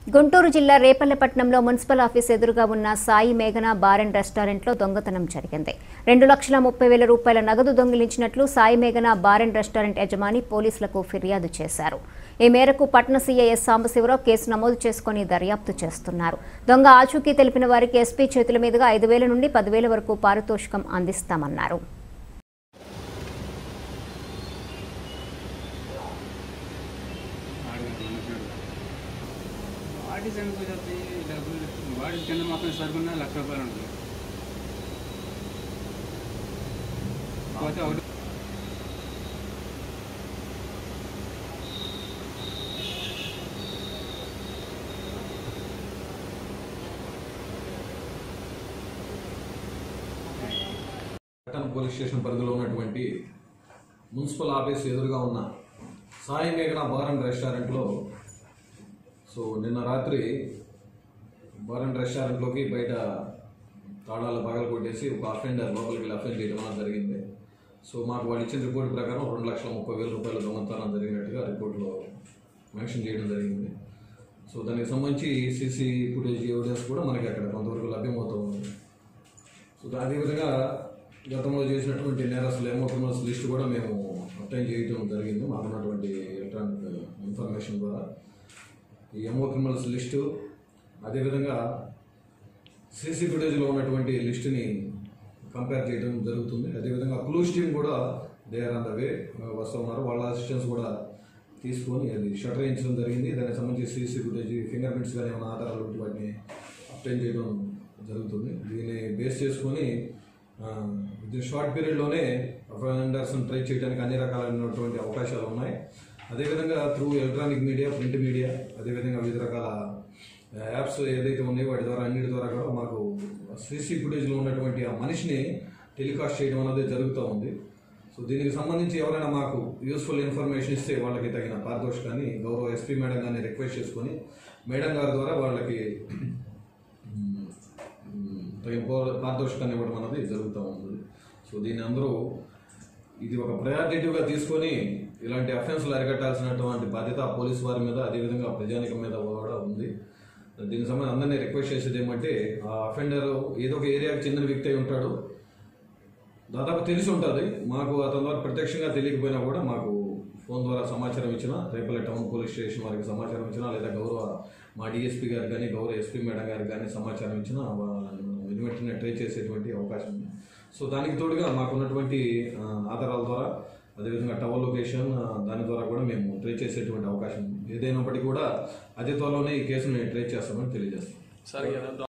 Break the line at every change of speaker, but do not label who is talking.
గుంటూరు జిల్లా రేపల్లెపట్నంలో municipal office ఎదురుగా ఉన్న సాయి మేఘన బార్ అండ్ రెస్టారెంట్లో దొంగతనం జరిగింది రెండు లక్షల ముప్పై వేల రూపాయల నగదు దొంగిలించినట్లు సాయి మేఘన బార్ అండ్ రెస్టారెంట్ యజమాని పోలీసులకు ఫిర్యాదు చేశారు ఈ మేరకు పట్న సీఐ ఎస్ సాంబశివరావు కేసు నమోదు చేసుకుని దర్యాప్తు చేస్తున్నారు దొంగ ఆచూకీ తెలిపిన వారికి ఎస్పీ చేతుల మీదుగా ఐదు వేల నుండి పదివేల వరకు పారితోషికం అందిస్తామన్నారు
వాటి సంగతి వచ్చి డబ్బులు వాటి కింద మొత్తం సరుకున్న లక్ష రూపాయలు ఉంటుంది పోతే ఒకటి
పట్టణ పోలీస్ స్టేషన్ పరిధిలో ఉన్నటువంటి మున్సిపల్ ఆఫీస్ ఎదురుగా ఉన్న సాయి మేఘన బార్ అండ్ రెస్టారెంట్లో సో నిన్న రాత్రి బార్ అండ్ రెస్టారెంట్లోకి బయట తాళాలు పగలు కొట్టేసి ఒక అఫెండర్ లోపలికి వెళ్ళి అఫెండ్ చేయడం అనేది జరిగింది సో మాకు వాళ్ళు ఇచ్చిన రిపోర్ట్ ప్రకారం రెండు లక్షల ముప్పై వేల రూపాయల దొంగతనం జరిగినట్టుగా రిపోర్ట్లో మెన్షన్ చేయడం జరిగింది సో దానికి సంబంధించి సీసీ ఫుటేజ్ ఎవిడెన్స్ కూడా మనకి అక్కడ కొంతవరకు లభ్యమవుతూ ఉంది సో అదేవిధంగా గతంలో చేసినటువంటి నేరస్తులు ఎమో క్రిమినల్స్ లిస్ట్ కూడా మేము అప్టైన్ చేయడం జరిగింది మాకు ఉన్నటువంటి ఎలక్ట్రానిక్ ఇన్ఫర్మేషన్ ద్వారా ఈ ఎమో క్రిమినల్స్ లిస్టు అదేవిధంగా సీసీ ఫుటేజ్లో ఉన్నటువంటి లిస్టుని కంపేర్ చేయడం జరుగుతుంది అదేవిధంగా క్లూస్ టీమ్ కూడా they are on the way వస్తూ ఉన్నారు వాళ్ళ అసిస్టెన్స్ కూడా తీసుకొని అది షటర్ వేయించడం జరిగింది దానికి సంబంధించి సీసీ ఫుటేజ్ ఫింగర్ ప్రింట్స్ కానీ ఏమైనా ఆధారాలు ఉంటే వాటిని అప్టైన్ చేయడం జరుగుతుంది దీన్ని బేస్ చేసుకొని ఇది షార్ట్ పీరియడ్లోనే అఫెండర్స్ని ట్రై చేయడానికి అన్ని రకాలైనటువంటి అవకాశాలు ఉన్నాయి అదేవిధంగా through electronic media print media అదేవిధంగా వివిధ రకాల యాప్స్ ఏదైతే ఉన్నాయో వాటి ద్వారా అన్నిటి ద్వారా కూడా మాకు సీసీ ఫుటేజ్లో ఉన్నటువంటి ఆ మనిషిని టెలికాస్ట్ చేయడం అనేది జరుగుతూ ఉంది సో దీనికి సంబంధించి ఎవరైనా మాకు యూస్ఫుల్ ఇన్ఫర్మేషన్ ఇస్తే వాళ్ళకి తగిన పారితోషికాన్ని గౌరవ ఎస్పీ మేడం గారిని రిక్వెస్ట్ చేసుకొని మేడం గారి ద్వారా వాళ్ళకి మ్, మ్, తగిన పో- పారితోషికాన్ని ఇవ్వడం అనేది జరుగుతూ ఉంది సో దీన్ని అందరూ ఇది ఒక ప్రయారిటేటివ్గా తీసుకొని ఇలాంటి అఫెన్స్లు అరికట్టాల్సినటువంటి బాధ్యత ఆ పోలీస్ వారి మీద అదేవిధంగా ప్రజానికం మీద కూడా ఉంది దీనికి సంబంధించి అందరినీ రిక్వెస్ట్ చేసేది ఏమంటే ఆ అఫెండర్ ఏదో ఒక ఏరియాకి చెందిన వ్యక్తి అయి ఉంటాడు దాదాపు తెలిసి ఉంటుంది మాకు అతని ద్వారా ప్రత్యక్షంగా తెలియకపోయినా కూడా మాకు ఫోన్ ద్వారా సమాచారం ఇచ్చిన రేపల్లె టౌన్ పోలీస్ స్టేషన్ వారికి సమాచారం ఇచ్చినా లేదా గౌరవ మా డిఎస్పీ గారు కానీ గౌరవ ఎస్పీ మేడం గారికి కానీ సమాచారం ఇచ్చినా వాళ్ళను వెంటనే ట్రై చేసేటువంటి అవకాశం ఉంది సో దానికి తోడుగా మాకున్నటువంటి ఆ, ఆధారాల ద్వారా అదేవిధంగా టవర్ లొకేషన్ ఆ, దాని ద్వారా కూడా మేము ట్రై చేసేటువంటి అవకాశం ఉంది ఏదైనప్పటికీ కూడా అతి త్వరలోనే ఈ కేసుని ట్రై చేస్తామని తెలియజేస్తాం